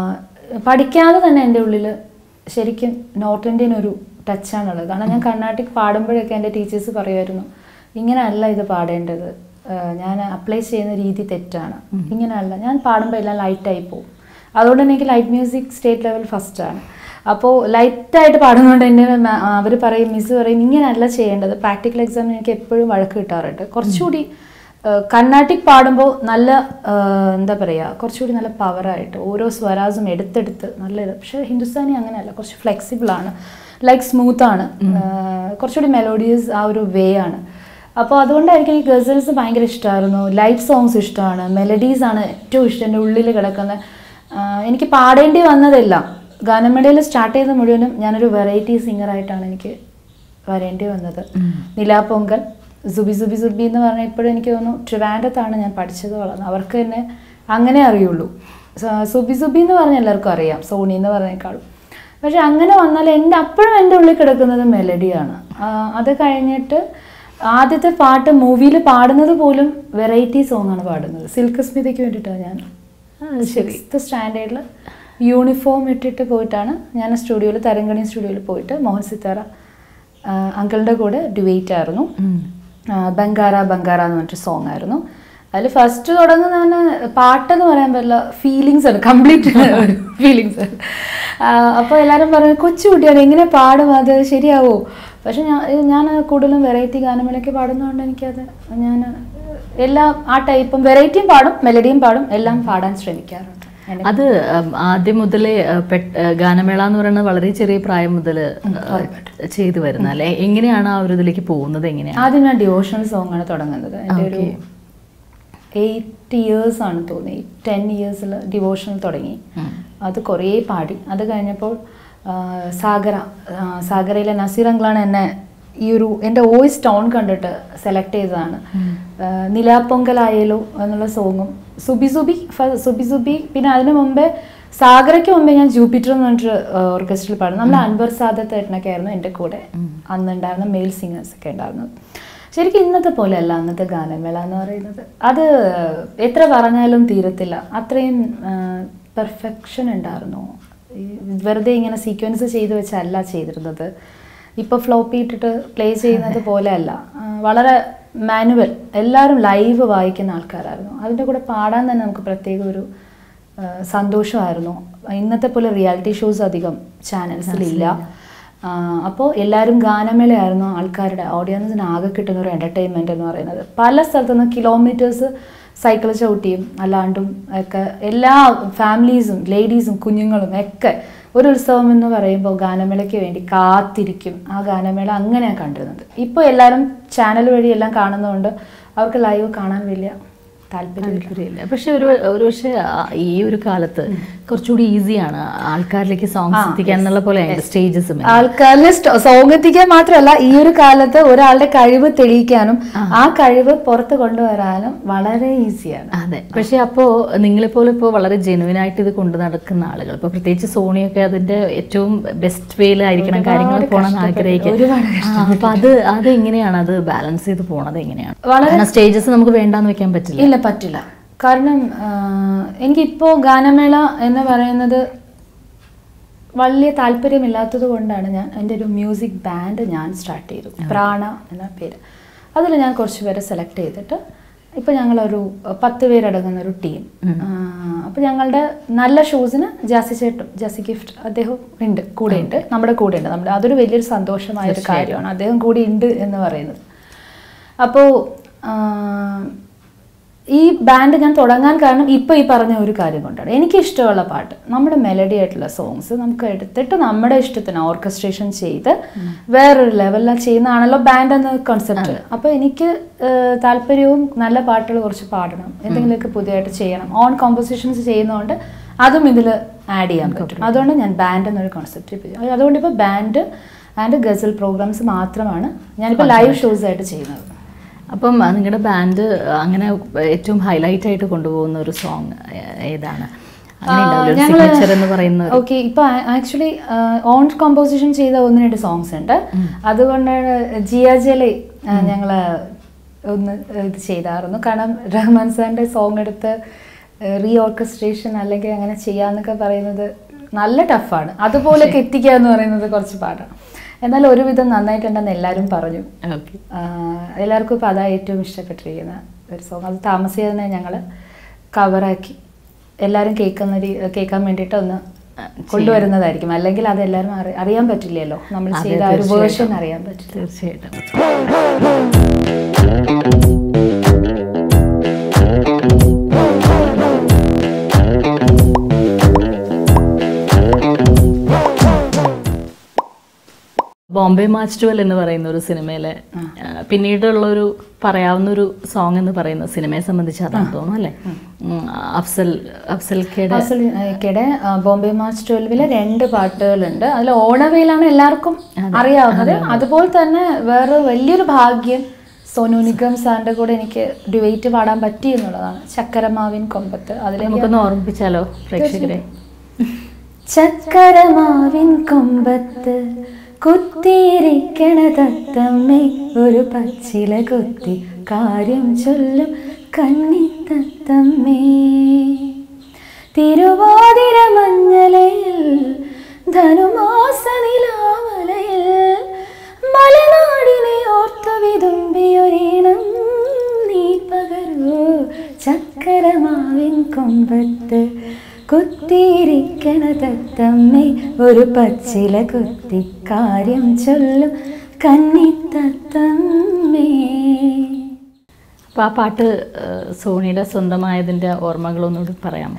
പഠിക്കാതെ തന്നെ എൻ്റെ ഉള്ളിൽ ശരിക്കും നോർത്ത് ഇന്ത്യൻ ഒരു ടച്ചാണുള്ളത് കാരണം ഞാൻ കർണാട്ടിക് പാടുമ്പോഴൊക്കെ എൻ്റെ ടീച്ചേഴ്സ് പറയുമായിരുന്നു ഇങ്ങനെയല്ല ഇത് പാടേണ്ടത് ആ, ഞാൻ അപ്ലൈ ചെയ്യുന്ന രീതി തെറ്റാണ് ഇങ്ങനെയല്ല ഞാൻ പാടുമ്പോൾ എല്ലാം ലൈറ്റായി പോകും അതുകൊണ്ട് തന്നെ എനിക്ക് ലൈറ്റ് മ്യൂസിക് സ്റ്റേറ്റ് ലെവൽ ഫസ്റ്റാണ് അപ്പോൾ ലൈറ്റായിട്ട് പാടുന്നതുകൊണ്ട് എൻ്റെ അവർ പറയും മിസ് പറയും ഇങ്ങനെയല്ല ചെയ്യേണ്ടത് പ്രാക്ടിക്കൽ എക്സാമിന് എനിക്ക് എപ്പോഴും വഴക്ക് കിട്ടാറുണ്ട് കുറച്ചുകൂടി ഏഹ് കർണാട്ടിക് പാടുമ്പോൾ നല്ല ഏഹ് എന്താ പറയുക കുറച്ചുകൂടി നല്ല പവറായിട്ട് ഓരോ സ്വരാസും എടുത്തെടുത്ത് നല്ല ഇത് പക്ഷേ ഹിന്ദുസ്ഥാനി അങ്ങനെയല്ല കുറച്ച് ഫ്ലെക്സിബിൾ ആണ് ലൈക്ക് സ്മൂത്ത് ആണ് ഏഹ് കുറച്ചുകൂടി മെലോഡിയസ് ആ ഒരു വേ ആണ് അപ്പോൾ അതുകൊണ്ടായിരിക്കും ഈ ഗസൽസ് ഭയങ്കര ഇഷ്ടമായിരുന്നു ലൈറ്റ് സോങ്സ് ഇഷ്ടമാണ് മെലഡീസ് ആണ് ഏറ്റവും ഇഷ്ടം എൻ്റെ ഉള്ളിൽ കിടക്കുന്ന ആഹ് എനിക്ക് പാടേണ്ടി വന്നതെല്ലാം ഗാനമേളയിൽ സ്റ്റാർട്ട് ചെയ്ത മുഴുവനും ഞാനൊരു വെറൈറ്റി സിംഗറായിട്ടാണ് എനിക്ക് വരേണ്ടി വന്നത് നിലാപൊങ്കൽ സുബി സുബി സുബി എന്ന് പറഞ്ഞാൽ ഇപ്പോഴും എനിക്ക് തോന്നുന്നു ട്രിവാൻഡത്താണ് ഞാൻ പഠിച്ചത് വളർന്നത് അവർക്ക് തന്നെ അങ്ങനെ അറിയുള്ളൂ സ- സുബി സുബി എന്ന് പറഞ്ഞാൽ എല്ലാവർക്കും അറിയാം സോണി എന്ന് പറഞ്ഞേക്കാളും പക്ഷെ അങ്ങനെ വന്നാൽ എൻ്റെ അപ്പോഴും എൻ്റെ ഉള്ളിൽ കിടക്കുന്നത് മെലഡിയാണ് അത് കഴിഞ്ഞിട്ട് ആദ്യത്തെ പാട്ട് മൂവിയിൽ പാടുന്നത് പോലും വെറൈറ്റി സോങ് ആണ് പാടുന്നത് സിൽക്ക് സ്മിതയ്ക്ക് വേണ്ടിയിട്ടാണ് ഞാൻ സിക്സ്ത് സ്റ്റാൻഡേർഡിൽ യൂണിഫോം ഇട്ടിട്ട് പോയിട്ടാണ് ഞാൻ സ്റ്റുഡിയോയിൽ തരങ്കണി സ്റ്റുഡിയോയിൽ പോയിട്ട് മോഹൻ സിത്താര അങ്കിളിൻ്റെ കൂടെ ഡുവേറ്റ് ആയിരുന്നു ആ, ബംഗാര ബംഗാര എന്ന് പറഞ്ഞിട്ട് സോങ് ആയിരുന്നു അതിൽ ഫസ്റ്റ് തുടങ്ങുന്ന തന്നെ പാട്ടെന്ന് പറയാൻ പറ്റില്ല ഫീലിങ്സ് ആണ് കംപ്ലീറ്റ് ഫീലിങ്സ് അപ്പോൾ എല്ലാവരും പറഞ്ഞു കൊച്ചു കുട്ടിയാണ് എങ്ങനെ പാടും അത് ശരിയാവോ പക്ഷെ ഞാൻ ഞാൻ കൂടുതലും വെറൈറ്റി ഗാനമേളയ്ക്ക് പാടുന്നതുകൊണ്ട് എനിക്കത് ഞാൻ എല്ലാ ആ ടൈപ്പും വെറൈറ്റിയും പാടും മെലഡിയും പാടും എല്ലാം പാടാൻ ശ്രമിക്കാറുണ്ട് എന്നെ അത് ഉം, ആദ്യം മുതലേ ഉം, പെട്ട്- ഉം, ഗാനമേള എന്ന് പറയുന്നത് വളരെ ചെറിയ പ്രായം മുതൽ ചെയ്തു വരുന്ന അല്ലെ എങ്ങനെയാണ് ആ ഒരു ഇതിലേക്ക് പോകുന്നത് എങ്ങനെയാണ് ആദ്യം ഞാൻ ഡിവോഷണൽ സോങ് ആണ് തുടങ്ങുന്നത് എൻ്റെ ഒരു എയ്റ്റ് ഇയേഴ്സ് ആണ് തോന്നി ടെൻ ഇയേഴ്സിൽ ഡിവോഷണൽ തുടങ്ങി അത് കുറേ പാടി അത് കഴിഞ്ഞപ്പോൾ ആ, സാഗര ആ, സാഗരയിലെ നസീർ അങ്കിളാണ് എന്നെ ഈ ഒരു എൻ്റെ വോയിസ് ടോൺ കണ്ടിട്ട് സെലക്ട് ചെയ്തതാണ് ആ, നിലാപ്പൊങ്കലായാലോ എന്നുള്ള സോങ്ങും സുബി സുബി ഫ- സുബി സുബി പിന്നെ അതിനു മുമ്പേ സാഗരയ്ക്ക് മുമ്പേ ഞാൻ ജൂപ്പിറ്റർ എന്ന് പറഞ്ഞിട്ട് ഓർക്കസ്ട്രയിൽ പാടും നമ്മൾ അൻവർ സാദത്ത് ഏട്ടനൊക്കെ ആയിരുന്നു എൻ്റെ കൂടെ അന്നുണ്ടായിരുന്ന മെയിൽ സിംഗേഴ്സ് ഒക്കെ ഉണ്ടായിരുന്നത് ശരിക്കും ഇന്നത്തെ പോലെ അല്ല അന്നത്തെ ഗാനമേള എന്ന് പറയുന്നത് അത് എത്ര പറഞ്ഞാലും തീരത്തില്ല അത്രയും പെർഫെക്ഷൻ ഉണ്ടായിരുന്നു ഈ വെറുതെ ഇങ്ങനെ സീക്വൻസ് ചെയ്ത് വെച്ചല്ല ചെയ്തിരുന്നത് ഇപ്പോൾ ഫ്ലോപ്പി ഇട്ടിട്ട് പ്ലേ ചെയ്യുന്നത് പോലെ അല്ല ആ, വളരെ മാനുവൽ എല്ലാവരും ലൈവ് വായിക്കുന്ന ആൾക്കാരായിരുന്നു അതിൻ്റെ കൂടെ പാടാൻ തന്നെ നമുക്ക് പ്രത്യേക ഒരു ആ, സന്തോഷമായിരുന്നു ഇന്നത്തെ പോലെ റിയാലിറ്റി ഷോസ് അധികം ചാനൽസിലില്ല അപ്പോൾ എല്ലാവരും ഗാനമേളയായിരുന്നു ആൾക്കാരുടെ ഓഡിയൻസിന് ആകെ കിട്ടുന്ന ഒരു എൻ്റർടൈൻമെൻറ്റ് എന്ന് പറയുന്നത് പല സ്ഥലത്തുനിന്ന് കിലോമീറ്റേഴ്സ് സൈക്കിൾ ചവിട്ടിയും അല്ലാണ്ടും ഒക്കെ എല്ലാ ഫാമിലീസും ലേഡീസും കുഞ്ഞുങ്ങളും ഒക്കെ ഒരു ഉത്സവം എന്ന് പറയുമ്പോൾ ഗാനമേളയ്ക്ക് വേണ്ടി കാത്തിരിക്കും ആ ഗാനമേള അങ്ങനെയാണ് കണ്ടിരുന്നത് ഇപ്പോൾ എല്ലാവരും ചാനൽ വഴി എല്ലാം കാണുന്നതുകൊണ്ട് അവർക്ക് ലൈവ് കാണാൻ വലിയ താല്പര്യമില്ല താല്പര്യമില്ല പക്ഷെ ഒരു ഒരു പക്ഷേ ആ, ഈ ഒരു കാലത്ത് കുറച്ചുകൂടി ഈസിയാണ് ആൾക്കാരിലേക്ക് സോങ്സ് എത്തിക്കാൻ എന്നുള്ള പോലെ സ്റ്റേജസും ആൾക്കാരിൽ സോങ് എത്തിക്കാൻ മാത്രമല്ല ഈ ഒരു കാലത്ത് ഒരാളുടെ കഴിവ് തെളിയിക്കാനും ആ കഴിവ് പുറത്ത് കൊണ്ടുവരാനും വളരെ ഈസിയാണ് അതെ പക്ഷെ അപ്പോൾ നിങ്ങളെപ്പോലെ ഇപ്പോൾ വളരെ ജെനുവിൻ ആയിട്ട് ഇത് കൊണ്ടു നടക്കുന്ന ആളുകൾ ഇപ്പോൾ പ്രത്യേകിച്ച് സോണിയൊക്കെ അതിന്റെ ഏറ്റവും ബെസ്റ്റ് വേയിലായിരിക്കണം കാര്യങ്ങൾ പോകണം ആഗ്രഹിക്കുക ഒരുപാട് ആ, അപ്പൊ അത് അത് എങ്ങനെയാണ് അത് ബാലൻസ് ചെയ്ത് പോണത് എങ്ങനെയാണ് വളരെ- കാരണം സ്റ്റേജസ് നമുക്ക് വേണ്ടാന്ന് വെക്കാൻ പറ്റില്ല ഇല്ല പറ്റില്ല കാരണം ആഹ്, എനിക്കിപ്പോൾ ഗാനമേള എന്ന് പറയുന്നത് വലിയ താല്പര്യമില്ലാത്തത് കൊണ്ടാണ് ഞാൻ എൻ്റെ ഒരു മ്യൂസിക് ബാൻഡ് ഞാൻ സ്റ്റാർട്ട് ചെയ്തു പ്രാണ എന്ന പേര് അതിൽ ഞാൻ കുറച്ച് പേരെ സെലക്ട് ചെയ്തിട്ട് ഇപ്പോൾ ഞങ്ങളൊരു അഹ്, പത്ത് പേരടങ്ങുന്ന ഒരു ടീം അപ്പോൾ ഞങ്ങളുടെ നല്ല ഷോസിന് ജാസി ചേട്ടും ജാസി ഗിഫ്റ്റ് അദ്ദേഹം ഉണ്ട് കൂടെ ഉണ്ട് നമ്മുടെ കൂടെ ഉണ്ട് നമ്മുടെ അതൊരു വലിയൊരു സന്തോഷമായ ഒരു കാര്യമാണ് അദ്ദേഹം കൂടി ഉണ്ട് എന്ന് പറയുന്നത് അപ്പോൾ ഈ ബാൻഡ് ഞാൻ തുടങ്ങാൻ കാരണം ഇപ്പോൾ ഈ പറഞ്ഞ ഒരു കാര്യം കൊണ്ടാണ് എനിക്ക് ഇഷ്ടമുള്ള പാട്ട് നമ്മുടെ മെലഡി ആയിട്ടുള്ള സോങ്സ് നമുക്ക് എടുത്തിട്ട് നമ്മുടെ ഇഷ്ടത്തിന് ഓർക്കസ്ട്രേഷൻ ചെയ്ത് വേറൊരു ലെവലിൽ ചെയ്യുന്നതാണല്ലോ ബാൻഡ് എന്ന കോൺസെപ്റ്റ് അപ്പോൾ എനിക്ക് ഏഹ്, താല്പര്യവും നല്ല പാട്ടുകൾ കുറച്ച് പാടണം എന്തെങ്കിലുമൊക്കെ പുതിയതായിട്ട് ചെയ്യണം ഓൺ കോമ്പോസിഷൻസ് ചെയ്യുന്നതുകൊണ്ട് അതും ഇതിൽ ആഡ് ചെയ്യാൻ പറ്റും അതുകൊണ്ട് ഞാൻ ബാൻഡ് എന്നൊരു കോൺസെപ്റ്റ് അതുകൊണ്ട് ഇപ്പോൾ ബാൻഡ് ആൻഡ് ഗസൽ പ്രോഗ്രാംസ് മാത്രമാണ് ഞാനിപ്പോൾ ലൈവ് ഷോസ് ആയിട്ട് ചെയ്യുന്നത് അപ്പം നിങ്ങളുടെ ബാൻഡ് അങ്ങനെ ഏറ്റവും ഹൈലൈറ്റ് ആയിട്ട് കൊണ്ടുപോകുന്ന ഒരു സോങ് ഏതാണ് സിഗ്നേച്ചർ എന്ന് പറയുന്ന ഒരു- ഓക്കെ ഇപ്പൊ ആക്ച്വലി ഓൺ കോമ്പോസിഷൻ ചെയ്ത ഒന്ന് രണ്ട് സോങ്സ് ഉണ്ട് അതുകൊണ്ടാണ് ജിയ ജലി ഞങ്ങള് ഒന്ന് ഇത് ചെയ്തായിരുന്നു കാരണം റഹ്മാൻ സാറിന്റെ സോങ് എടുത്ത് റീ ഓർക്കസ്ട്രേഷൻ അല്ലെങ്കിൽ അങ്ങനെ ചെയ്യാന്നൊക്കെ പറയുന്നത് നല്ല ടഫാണ് അതുപോലൊക്കെ എത്തിക്കുക എന്ന് പറയുന്നത് കുറച്ച് പാടാണ് എന്നാൽ ഒരുവിധം നന്നായിട്ടുണ്ടെന്ന് എല്ലാവരും പറഞ്ഞു ഓക്കെ ആഹ് എല്ലാവർക്കും ഇപ്പോൾ അതാ ഏറ്റവും ഇഷ്ടപ്പെട്ടിരിക്കുന്ന ഒരു സോങ് അത് താമസിയാതെ ഞങ്ങൾ കവറാക്കി എല്ലാവരും കേൾക്കുന്ന രീ- കേൾക്കാൻ വേണ്ടിയിട്ട് ഒന്ന് കൊണ്ടുവരുന്നതായിരിക്കും അല്ലെങ്കിൽ അത് എല്ലാവരും അറി- അറിയാൻ പറ്റില്ലല്ലോ നമ്മൾ അതെ, ചെയ്ത ആ ഒരു തീർച്ചയായിട്ടും. വേർഷൻ അറിയാൻ പറ്റില്ല തീർച്ചയായിട്ടും ബോംബെ മാച്ച് ട്വൽ എന്ന് പറയുന്ന ഒരു സിനിമയിലെ ആ, പിന്നീടുള്ള ഒരു പറയാവുന്ന ഒരു സോങ് എന്ന് പറയുന്ന സിനിമയെ സംബന്ധിച്ച് അതാണ് തോന്നുന്നു അല്ലേ ഉം, അഫ്സൽ അഫ്സൽ കേടെ അസലിക്കയുടെ ബോംബെ മാർച്ച് ട്വൽവിലെ രണ്ട് പാട്ടുകളുണ്ട് അതിൽ ഓണവയിലാണ് എല്ലാവർക്കും അറിയാവുന്നത് അതുപോലെ തന്നെ വേറെ വലിയൊരു ഭാഗ്യം സോനു നിഗം സാറിന്റെ കൂടെ എനിക്ക് ഡിബേറ്റ് പാടാൻ പറ്റി എന്നുള്ളതാണ് ചക്കരമാവിൻ കൊമ്പത്ത് അതിലെനിക്ക് നമുക്കൊന്ന് ഓർമ്മിപ്പിച്ചാലോ പ്രേക്ഷകരെ ചക്കരമാവിൻ കൊമ്പത്ത് കുത്തിയിരിക്കണ തത്തമ്മേ ഒരു പച്ചില കുത്തി കാര്യം ചൊല്ലും കന്നിത്തത്തമ്മേ തിരുവാതിര മഞ്ഞലയിൽ ധനുമാസ നിലാവലയിൽ മലനാടിനെ ഓർത്തു വിതുമ്പിയൊരീണം നീ പകരൂ ചക്കരമാവിൻ കൊമ്പത്ത് കുത്തിയിരിക്കണ തത്തമ്മേ ഒരു പച്ചില കുത്തി കാര്യം ചൊല്ലും കന്നിത്തത്തമ്മേ അപ്പോൾ ആ പാട്ട് ആ, സോണിയുടെ സ്വന്തമായതിൻ്റെ ഓർമ്മകളൊന്നുകൂടി പറയാമോ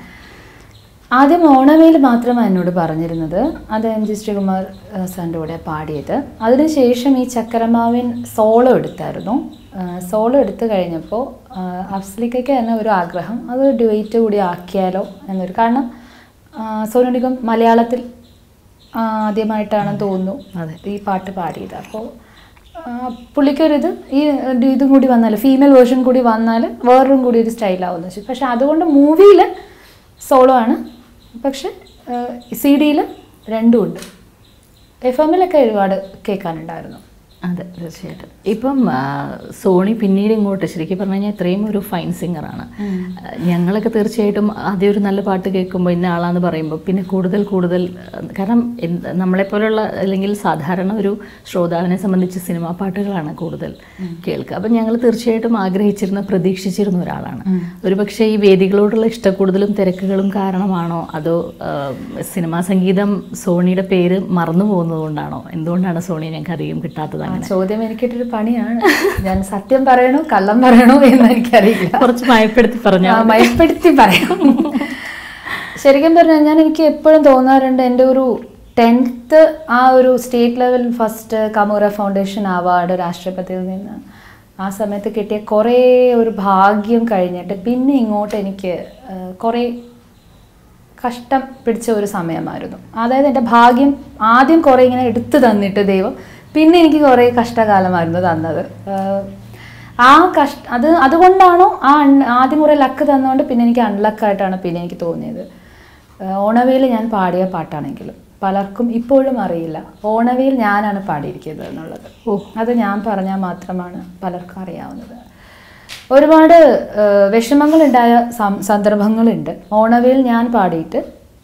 ആദ്യം ഓണവേൽ മാത്രമാണ് എന്നോട് പറഞ്ഞിരുന്നത് അത് എം ജി ശ്രീകുമാർ ആ, സാറിൻ്റെ കൂടെ പാടിയത് അതിനുശേഷം ഈ ചക്കരമാവിൻ സോളോ എടുത്തായിരുന്നു സോളോ എടുത്തു കഴിഞ്ഞപ്പോൾ അഫ്സലിക്കയ്ക്ക് തന്നെ ഒരു ആഗ്രഹം അത് ഡുവൈറ്റ് കൂടി ആക്കിയാലോ എന്നൊരു കാരണം ആ, സോനു നിഗം മലയാളത്തിൽ ആ, ആദ്യമായിട്ടാണെന്ന് തോന്നുന്നു അതെ. ഈ പാട്ട് പാടിയത് അപ്പോൾ പുള്ളിക്കൊരിത് ഈ ഇത് ഇതും കൂടി വന്നാൽ ഫീമെയിൽ വേർഷൻ കൂടി വന്നാൽ വേറൊരു കൂടി ഒരു സ്റ്റൈലാവുമെന്ന് വെച്ചു പക്ഷെ അതുകൊണ്ട് മൂവിയിൽ സോളോ ആണ് പക്ഷെ സി ഡിയിൽ രണ്ടും ഉണ്ട് എഫ് എമ്മിലൊക്കെ ഒരുപാട് കേൾക്കാനുണ്ടായിരുന്നു അതെ തീർച്ചയായിട്ടും ഇപ്പം ആ, സോണി പിന്നീട് ഇങ്ങോട്ട് ശരിക്കും പറഞ്ഞു കഴിഞ്ഞാൽ ഇത്രയും ഒരു ഫൈൻ സിംഗറാണ് ഞങ്ങളൊക്കെ തീർച്ചയായിട്ടും ആദ്യം ഒരു നല്ല പാട്ട് കേൾക്കുമ്പോൾ ഇന്ന ആളാന്ന് പറയുമ്പോൾ പിന്നെ കൂടുതൽ കൂടുതൽ ആ, കാരണം എന്ത് നമ്മളെപ്പോലുള്ള അല്ലെങ്കിൽ സാധാരണ ഒരു ശ്രോതാവിനെ സംബന്ധിച്ച് സിനിമാ പാട്ടുകളാണ് കൂടുതൽ കേൾക്കുക അപ്പം ഞങ്ങൾ തീർച്ചയായിട്ടും ആഗ്രഹിച്ചിരുന്ന പ്രതീക്ഷിച്ചിരുന്ന ഒരാളാണ് ഒരു പക്ഷേ ഈ വേദികളോടുള്ള ഇഷ്ടക്കൂടുതലും തിരക്കുകളും കാരണമാണോ അതോ ആ, സിനിമാ സംഗീതം സോണിയുടെ പേര് മറന്നു പോകുന്നത് കൊണ്ടാണോ എന്തുകൊണ്ടാണ് സോണി ഞങ്ങൾക്ക് അധികം കിട്ടാത്തത് ആ അങ്ങനെ ചോദ്യം എനിക്കിട്ടൊരു പണിയാണ് ഞാൻ സത്യം പറയണോ കള്ളം പറയണോ എന്ന് എനിക്കറിയില്ല കുറച്ച് മയപ്പെടുത്തി പറഞ്ഞു ആ, മയപ്പെടുത്തി പറയാം ശരിക്കും പറഞ്ഞാൽ ഞാൻ എനിക്ക് എപ്പോഴും തോന്നാറുണ്ട് എൻ്റെ ഒരു ടെൻത്ത് ആ ഒരു സ്റ്റേറ്റ് ലെവൽ ഫസ്റ്റ് കമൂറ ഫൗണ്ടേഷൻ അവാർഡ് രാഷ്ട്രപതിയിൽ നിന്ന് ആ സമയത്ത് കിട്ടിയ കുറേ ഒരു ഭാഗ്യം കഴിഞ്ഞിട്ട് പിന്നെ ഇങ്ങോട്ട് എനിക്ക് ആ, കുറേ കഷ്ടം പിടിച്ച ഒരു സമയമായിരുന്നു അതായത് എൻ്റെ ഭാഗ്യം ആദ്യം കുറേ ഇങ്ങനെ എടുത്തു തന്നിട്ട് ദൈവം പിന്നെ എനിക്ക് കുറേ കഷ്ടകാലമായിരുന്നു തന്നത് ആഹ് ആ കഷ്ട അത് അതുകൊണ്ടാണോ ആ അൺ- ആദ്യം കുറേ ലക്ക് തന്നുകൊണ്ട് പിന്നെ എനിക്ക് അൺലക്കായിട്ടാണ് പിന്നെ എനിക്ക് തോന്നിയത് ആഹ് ഓണവേൽ ഞാൻ പാടിയ പാട്ടാണെങ്കിലും പലർക്കും ഇപ്പോഴും അറിയില്ല ഓണവേൽ ഞാനാണ് പാടിയിരിക്കുന്നത് എന്നുള്ളത് ഓ. അത് ഞാൻ പറഞ്ഞാൽ മാത്രമാണ് പലർക്കും അറിയാവുന്നത് ഒരുപാട് ഏഹ്, വിഷമങ്ങളുണ്ടായ സം- സന്ദർഭങ്ങളുണ്ട് ഓണവേൽ ഞാൻ പാടിയിട്ട്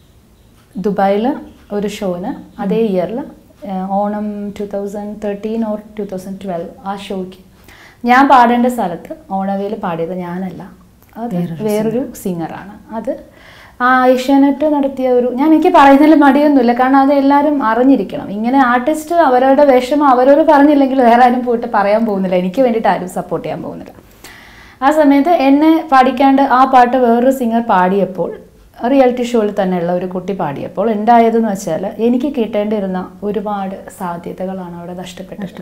ദുബായിൽ ഒരു ഷോന് അതേ ഇയറിൽ Onam two thousand thirteen or two thousand twelve ആ ഷോയ്ക്ക് ഞാൻ പാടേണ്ട സ്ഥലത്ത് ഓണവേൽ പാടിയത് ഞാനല്ല അത് വേറൊരു സിംഗറാണ് അത് ആ ഏഷ്യാനെറ്റ് നടത്തിയ ഒരു ഞാൻ എനിക്ക് പറയുന്നതിൽ മടിയൊന്നുമില്ല കാരണം അത് എല്ലാവരും അറിഞ്ഞിരിക്കണം ഇങ്ങനെ ആർട്ടിസ്റ്റ് അവരവരുടെ വിഷമം അവരവർ പറഞ്ഞില്ലെങ്കിൽ വേറെ ആരും പോയിട്ട് പറയാൻ പോകുന്നില്ല എനിക്ക് വേണ്ടിയിട്ട് ആരും സപ്പോർട്ട് ചെയ്യാൻ പോകുന്നില്ല ആ സമയത്ത് എന്നെ പാടിക്കാണ്ട് ആ പാട്ട് വേറൊരു സിംഗർ പാടിയപ്പോൾ റിയാലിറ്റി ഷോയിൽ തന്നെയുള്ള ഒരു കുട്ടി പാടിയപ്പോൾ ഉണ്ടായതെന്ന് വെച്ചാൽ എനിക്ക് കിട്ടേണ്ടിരുന്ന ഒരുപാട് സാധ്യതകളാണ് അവിടെ നഷ്ടപ്പെട്ടത്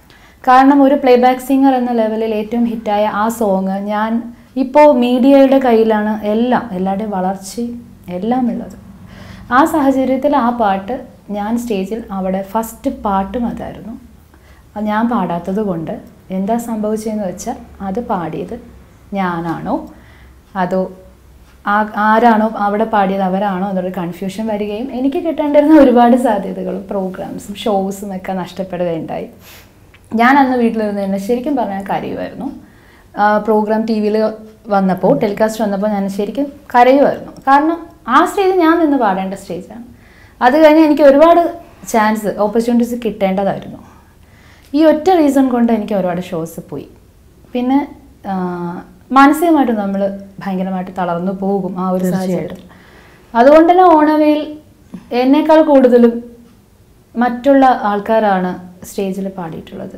കാരണം ഒരു പ്ലേബാക്ക് സിംഗർ എന്ന ലെവലിൽ ഏറ്റവും ഹിറ്റായ ആ സോങ് ഞാൻ ഇപ്പോൾ മീഡിയയുടെ കയ്യിലാണ് എല്ലാം എല്ലാവരുടെയും വളർച്ചയും എല്ലാം ഉള്ളത് ആ സാഹചര്യത്തിൽ ആ പാട്ട് ഞാൻ സ്റ്റേജിൽ അവിടെ ഫസ്റ്റ് പാട്ടും അതായിരുന്നു അത് ഞാൻ പാടാത്തത് കൊണ്ട് എന്താ സംഭവിച്ചതെന്ന് വെച്ചാൽ അത് പാടിയത് ഞാനാണോ അതോ ആ ആരാണോ അവിടെ പാടിയത് അവരാണോ എന്നൊരു കൺഫ്യൂഷൻ വരികയും എനിക്ക് കിട്ടേണ്ടിരുന്ന ഒരുപാട് സാധ്യതകളും പ്രോഗ്രാംസും ഷോസും ഒക്കെ നഷ്ടപ്പെടുകയുണ്ടായി ഞാൻ അന്ന് വീട്ടിലിരുന്ന് തന്നെ ശരിക്കും പറഞ്ഞാൽ കരയുമായിരുന്നു പ്രോഗ്രാം ടി വിയിൽ വന്നപ്പോൾ ടെലികാസ്റ്റ് വന്നപ്പോൾ ഞാൻ ശരിക്കും കരയുമായിരുന്നു കാരണം ആ സ്റ്റേജ് ഞാൻ നിന്ന് പാടേണ്ട സ്റ്റേജാണ് അത് കഴിഞ്ഞ് എനിക്ക് ഒരുപാട് ചാൻസ് ഓപ്പർച്യൂണിറ്റീസ് കിട്ടേണ്ടതായിരുന്നു ഈ ഒറ്റ റീസൺ കൊണ്ട് എനിക്ക് ഒരുപാട് ഷോസ് പോയി പിന്നെ ആ, മാനസികമായിട്ട് നമ്മൾ ഭയങ്കരമായിട്ട് തളർന്നു പോകും ആ ഒരു സാഹചര്യത്തിൽ അതുകൊണ്ട് തന്നെ ഓണവേയിൽ എന്നേക്കാൾ കൂടുതലും മറ്റുള്ള ആൾക്കാരാണ് സ്റ്റേജിൽ പാടിയിട്ടുള്ളത്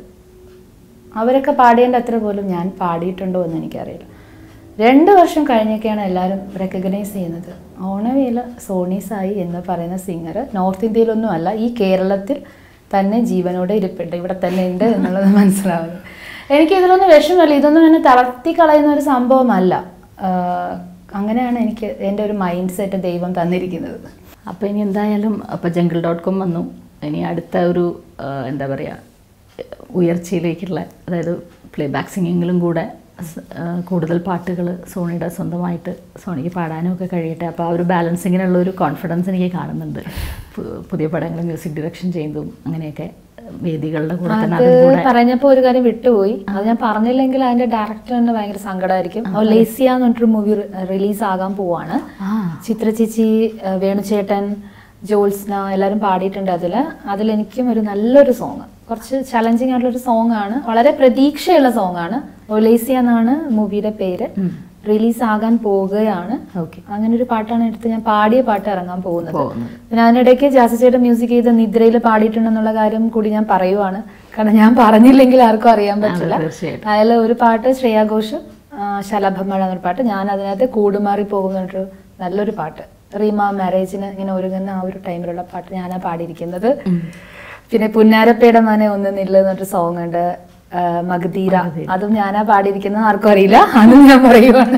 അവരൊക്കെ പാടേണ്ട അത്ര പോലും ഞാൻ പാടിയിട്ടുണ്ടോ എന്ന് എനിക്കറിയില്ല രണ്ട് വർഷം കഴിഞ്ഞൊക്കെയാണ് എല്ലാവരും റെക്കഗ്നൈസ് ചെയ്യുന്നത് ഓണവേല സോണി സായി എന്ന് പറയുന്ന സിംഗർ നോർത്ത് ഇന്ത്യയിലൊന്നും അല്ല ഈ കേരളത്തിൽ തന്നെ ജീവനോടെ ഇരിപ്പുണ്ട് ഇവിടെ തന്നെ ഉണ്ട് എന്നുള്ളത് മനസ്സിലാവുന്നത് എനിക്ക് ഇതിലൊന്നും വിഷമല്ല ഇതൊന്നും എന്നെ തളർത്തി കളയുന്ന ഒരു സംഭവമല്ല ആഹ് അങ്ങനെയാണ് എനിക്ക് എൻ്റെ ഒരു മൈൻഡ് സെറ്റ് ദൈവം തന്നിരിക്കുന്നത് അപ്പോൾ ഇനി എന്തായാലും അപ്പോൾ ജംഗിൾ ഡോട്ട് കോം വന്നു ഇനി അടുത്ത ഒരു ആ, എന്താ പറയുക ഉയർച്ചയിലേക്കുള്ള അതായത് പ്ലേ ബാക്ക് സിംഗിങ്ങിലും കൂടെ സ്- ആ, കൂടുതൽ പാട്ടുകൾ സോണിയുടെ സ്വന്തമായിട്ട് സോണിക്ക് പാടാനും ഒക്കെ കഴിയട്ടെ അപ്പോൾ ആ ഒരു ബാലൻസിങ്ങിനുള്ള ഒരു കോൺഫിഡൻസ് എനിക്ക് കാണുന്നുണ്ട് പു- പുതിയ പടങ്ങൾ മ്യൂസിക് ഡയറക്ഷൻ ചെയ്യുന്നതും അങ്ങനെയൊക്കെ വേദികളുടെ കൂടെ തന്നെ അത് അതും കൂടെ പറഞ്ഞപ്പോ ഒരു കാര്യം വിട്ടുപോയി അത് ഞാൻ പറഞ്ഞില്ലെങ്കിൽ അതിന്റെ ഡയറക്ടർ തന്നെ ഭയങ്കര സങ്കടമായിരിക്കും ലേസിയ എന്ന് പറഞ്ഞിട്ടൊരു മൂവി റിലീസ് ആകാൻ പോവാണ് ആ ചിത്ര ചേച്ചി ഏഹ് വേണുചേട്ടൻ ജോത്സ്ന എല്ലാവരും പാടിയിട്ടുണ്ട് അതിൽ അതിലെനിക്കും ഒരു നല്ലൊരു സോങ് കുറച്ച് ചലഞ്ചിങ് ആയിട്ടുള്ള ഒരു സോങ് ആണ് വളരെ പ്രതീക്ഷയുള്ള സോങ് ആണ് ഒലേസിയ എന്നാണ് മൂവിയുടെ പേര് റിലീസ് ആകാൻ പോവുകയാണ് ഓക്കെ അങ്ങനെ ഒരു പാട്ടാണ് എടുത്ത് ഞാൻ പാടിയ പാട്ട് ഇറങ്ങാൻ പോകുന്നത് പോകുന്നത്. പിന്നെ അതിനിടയ്ക്ക് ജാസിച്ചേട്ടൻ മ്യൂസിക് ചെയ്ത് നിദ്രയിൽ പാടിയിട്ടുണ്ടെന്നുള്ള കാര്യം കൂടി ഞാൻ പറയുവാണ് കാരണം ഞാൻ പറഞ്ഞില്ലെങ്കിൽ ആർക്കും അറിയാൻ പറ്റില്ല തീർച്ചയായിട്ടും. അതിൽ ഒരു പാട്ട് ശ്രേയാ ഘോഷും ആ, ശലഭമഴ എന്നൊരു പാട്ട് ഞാൻ അതിനകത്ത് കൂടുമാറി പോകുന്നൊരു നല്ലൊരു പാട്ട് റീമ മാരേജിന് ഇങ്ങനെ ഒരുങ്ങുന്ന ആ ഒരു ടൈമിലുള്ള പാട്ട് ഞാനാ പാടിയിരിക്കുന്നത് പിന്നെ പുന്നാരപ്പയുടെ മനെ ഒന്ന് നില്ല് എന്നൊരു സോങ് ഉണ്ട് ആ, മഗധീര അതും ഞാനാ പാടിയിരിക്കുന്നത് ആർക്കും അറിയില്ല അതും ഞാൻ പറയുവാണ്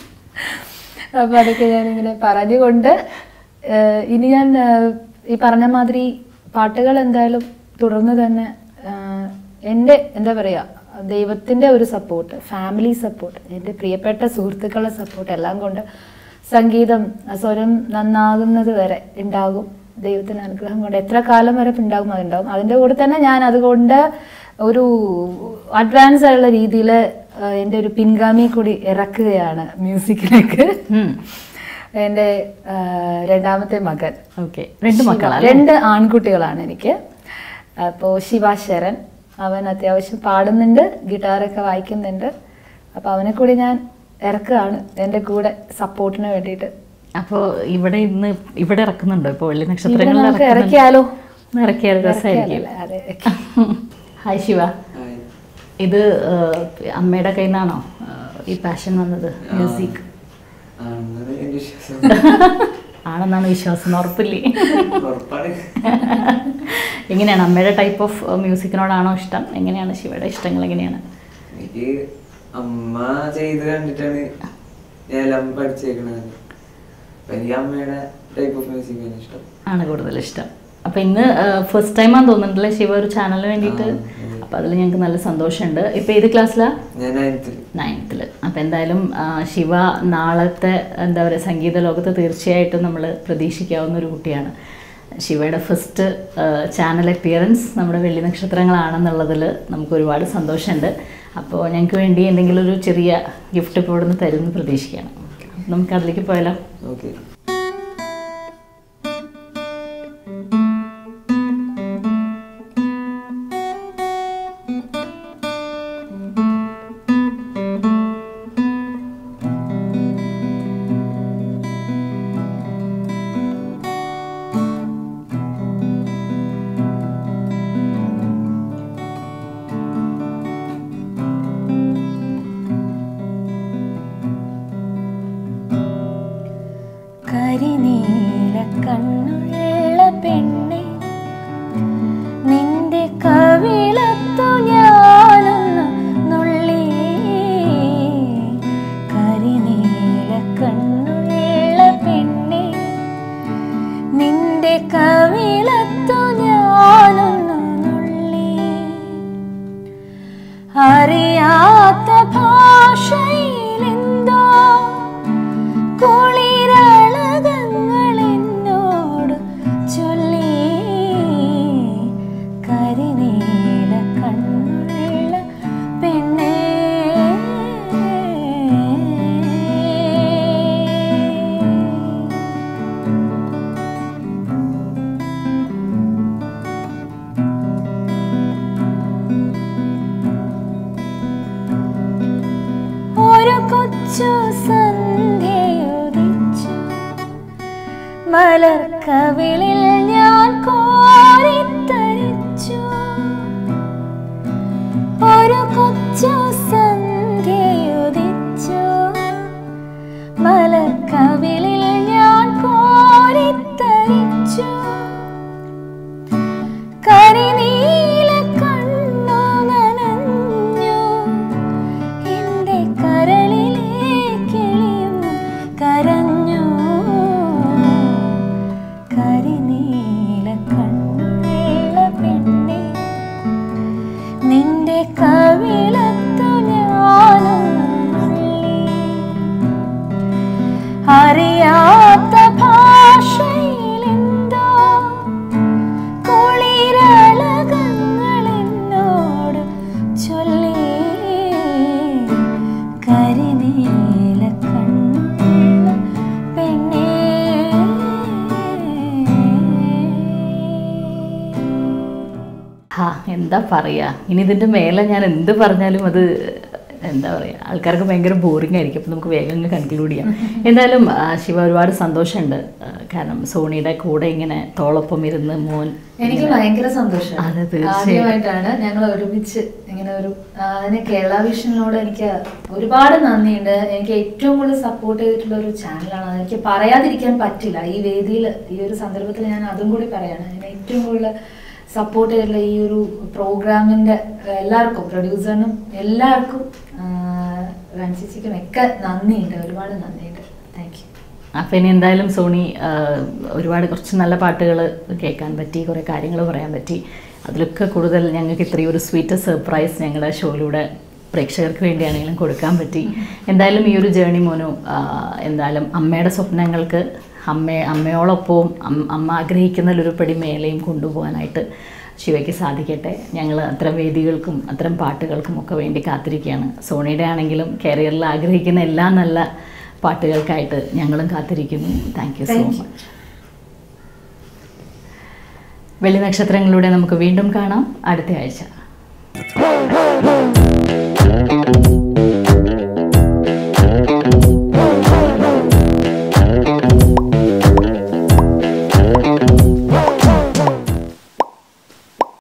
അപ്പൊ അതൊക്കെ ഞാനിങ്ങനെ പറഞ്ഞുകൊണ്ട് ഏഹ് ഇനി ഞാൻ ഏഹ് ഈ പറഞ്ഞ മാതിരി പാട്ടുകൾ എന്തായാലും തുടർന്ന് തന്നെ ഏഹ് എൻ്റെ എന്താ പറയുക ദൈവത്തിൻ്റെ ഒരു സപ്പോർട്ട് ഫാമിലി സപ്പോർട്ട് എൻ്റെ പ്രിയപ്പെട്ട സുഹൃത്തുക്കളുടെ സപ്പോർട്ട് എല്ലാം കൊണ്ട് സംഗീതം ആ സ്വരം നന്നാകുന്നത് വരെ ഉണ്ടാകും ദൈവത്തിൻ്റെ അനുഗ്രഹം കൊണ്ട് എത്ര കാലം വരെ ഉണ്ടാകും അതുണ്ടാകും അതിൻ്റെ കൂടെ തന്നെ ഞാൻ അതുകൊണ്ട് ഒരു അഡ്വാൻസ് ആയുള്ള രീതിയിൽ എൻ്റെ ഒരു പിൻഗാമി കൂടി ഇറക്കുകയാണ് മ്യൂസിക്കിലേക്ക് ഉം. എൻ്റെ ആ, രണ്ടാമത്തെ മകൻ ഓക്കെ രണ്ട് മക്കളാ ശിവ. രണ്ട് ആൺകുട്ടികളാണ് എനിക്ക് അപ്പോൾ ശിവാശരൻ അവൻ അത്യാവശ്യം പാടുന്നുണ്ട് ഗിറ്റാറൊക്കെ വായിക്കുന്നുണ്ട് അപ്പോൾ അവനെ കൂടി ഞാൻ ഇറക്കുകയാണ് എൻ്റെ കൂടെ സപ്പോർട്ടിന് വേണ്ടിയിട്ട് അപ്പോൾ ഇവിടെ ഇന്ന് ഇവിടെ ഇറക്കുന്നുണ്ടോ ഇപ്പോൾ വെള്ളി ഇവിടെ നക്ഷത്രങ്ങളിൽ നമുക്ക് ഇറക്കുന്നുണ്ടോ? ഇറക്കിയാലോ ഒന്ന് ഇറക്കിയാൽ രസമായിരിക്കും ഇറക്കിയാലല്ലേ? അതെ ഹായ് ശിവ ഇത് ഏഹ്, അമ്മയുടെ കയ്യിൽ നിന്നാണോ ഈ പാഷൻ വന്നത് മ്യൂസിക് ആണെന്നാണ് എന്റെ വിശ്വാസം ആണെന്നാണ് വിശ്വാസം എന്ന് ഉറപ്പില്ലേ ഉറപ്പാണ് എങ്ങനെയാണ് അമ്മയുടെ ടൈപ്പ് ഓഫ് മ്യൂസിക്കിനോടാണോ ഇഷ്ടം എങ്ങനെയാണ് ശിവയുടെ ഇഷ്ടങ്ങൾ എങ്ങനെയാണ് എനിക്ക് അമ്മ ചെയ്ത് കണ്ടിട്ടാണ് ഞാൻ എല്ലാം പഠിച്ചേക്കണത് അപ്പൊ എനിക്ക് അമ്മയുടെ ടൈപ്പ് ഓഫ് മ്യൂസിക് ആണ് ഇഷ്ടം ആണ് കൂടുതൽ ഇഷ്ടം അപ്പോൾ ഇന്ന് ഫസ്റ്റ് ടൈമാന്ന് തോന്നുന്നുണ്ടല്ലേ ശിവ ഒരു ചാനലിന് വേണ്ടിയിട്ട് ആ, അതെ. അപ്പോൾ അതിൽ ഞങ്ങൾക്ക് നല്ല സന്തോഷമുണ്ട് ഇപ്പോൾ ഏത് ക്ലാസ്സിലാണ് ഞാൻ നയൻത്തിൽ നയൻത്തിൽ അപ്പോൾ എന്തായാലും ആ, ശിവ നാളത്തെ എന്താ പറയുക സംഗീത ലോകത്ത് തീർച്ചയായിട്ടും നമ്മൾ പ്രതീക്ഷിക്കാവുന്ന ഒരു കുട്ടിയാണ് ശിവയുടെ ഫസ്റ്റ് ചാനൽ അപ്പിയറൻസ് നമ്മുടെ വെള്ളി നക്ഷത്രങ്ങളാണെന്നുള്ളതിൽ നമുക്ക് ഒരുപാട് സന്തോഷമുണ്ട് അപ്പോൾ ഞങ്ങൾക്ക് വേണ്ടി എന്തെങ്കിലും ഒരു ചെറിയ ഗിഫ്റ്റ് ഇപ്പോൾ ഇവിടുന്ന് തരുമെന്ന് പ്രതീക്ഷിക്കുകയാണ് നമുക്ക് അതിലേക്ക് പോയാലോ ഓക്കെ ും കണ്ണുള്ള പെണ്ണെ നിന്റെ കവിളത്തു ഞാനൊന്ന് നുള്ളി കരിനീല കണ്ണുള്ള പെണ്ണെ നിന്റെ കവിളത്തു ഞാനൊന്ന് നുള്ളി അറിയാത്ത ഭാഷയിലെന്തോ കുളിരളകങ്ങൾ എന്നോട് ചൊല്ലി കരിനീല കണ്ണുള്ള പെണ്ണേ ഒരു കൊച്ചു സന്ധ്യയുദിച്ചു മലർക്കവിളിൽ ഞാൻ കോരിത്തരിച്ചു ഒരു കൊച്ചു സന്ധ്യയുദിച്ചു മലർക്കവിളിൽ ഞാൻ കോരിത്തരിച്ചു കരിനീല കണ്ണു നനഞ്ഞു എന്റെ കരളിലെ കിളിയും കരഞ്ഞു കരിനീല കണ്ണുള്ള പെണ്ണെ നിന്റെ കവിളത്തു ഞാനൊന്നുള്ളി അറിയാത്ത ഭാഷയിലെന്തോ കുളിരളകങ്ങൾ എന്നോട് ചൊല്ലി കരിനീല കണ്ണുള്ള പെണ്ണേ ഹാ എന്താ പറയുക ഇനി ഇതിൻ്റെ മേലെ ഞാൻ എന്ത് പറഞ്ഞാലും അത് എന്താ പറയുക ആൾക്കാർക്ക് ഭയങ്കര ബോറിംഗ് ആയിരിക്കും അപ്പം നമുക്ക് വേഗം അങ്ങ് കൺക്ലൂഡ് ചെയ്യാം എന്തായാലും ആ, ശിവ ഒരുപാട് സന്തോഷമുണ്ട് ആ, കാരണം സോണിയുടെ കൂടെ ഇങ്ങനെ തോളൊപ്പം ഇരുന്ന് മോൻ എനിക്ക് ഭയങ്കര സന്തോഷം അതെ, തീർച്ചയായും. ആദ്യമായിട്ടാണ് ഞങ്ങൾ ഒരുമിച്ച് ഇങ്ങനെ ഒരു ആ, അതിന് കേരള വിഷനിനോട് എനിക്ക് ഒരുപാട് നന്ദിയുണ്ട് എനിക്ക് ഏറ്റവും കൂടുതൽ സപ്പോർട്ട് ചെയ്തിട്ടുള്ള ഒരു ചാനലാണ് അത് എനിക്ക് പറയാതിരിക്കാൻ പറ്റില്ല ഈ വേദിയിൽ ഈ ഒരു സന്ദർഭത്തിൽ ഞാൻ അതും കൂടി പറയാണ് അതിന് ഏറ്റവും കൂടുതൽ സപ്പോർട്ട് ചെയ്തിട്ടുള്ള ഈ ഒരു പ്രോഗ്രാമിന്റെ എല്ലാവർക്കും പ്രൊഡ്യൂസറിനും എല്ലാവർക്കും റൺസിച്ചിക്കും ഒക്കെ നന്ദിയുണ്ട് ഒരുപാട് നന്ദിയുണ്ട് താങ്ക് യു അപ്പം ഇനി എന്തായാലും സോണി ആ, ഒരുപാട് കുറച്ച് നല്ല പാട്ടുകൾ കേൾക്കാൻ പറ്റി കുറേ കാര്യങ്ങൾ പറയാൻ പറ്റി അതിലൊക്കെ കൂടുതൽ ഞങ്ങൾക്ക് ഇത്രയും ഒരു സ്വീറ്റ് സർപ്രൈസ് ഞങ്ങളുടെ ഷോയിലൂടെ പ്രേക്ഷകർക്ക് വേണ്ടിയാണെങ്കിലും കൊടുക്കാൻ പറ്റി എന്തായാലും ഈ ഒരു ജേണി മോനു ആ, എന്തായാലും അമ്മയുടെ സ്വപ്നങ്ങൾക്ക് അമ്മ അമ്മയോടൊപ്പവും അം- അമ്മ ആഗ്രഹിക്കുന്നതിലൊരു പടി മേലെയും കൊണ്ടുപോകാനായിട്ട് ശിവയ്ക്ക് സാധിക്കട്ടെ ഞങ്ങൾ അത്തരം വേദികൾക്കും അത്തരം പാട്ടുകൾക്കും ഒക്കെ വേണ്ടി കാത്തിരിക്കുകയാണ് സോണിയുടെ ആണെങ്കിലും കരിയറിൽ ആഗ്രഹിക്കുന്ന എല്ലാ നല്ല പാട്ടുകൾക്കായിട്ട് ഞങ്ങളും കാത്തിരിക്കുന്നു thank you so Thank you. Much വെള്ളി നക്ഷത്രങ്ങളിലൂടെ നമുക്ക് വീണ്ടും കാണാം അടുത്ത ആഴ്ച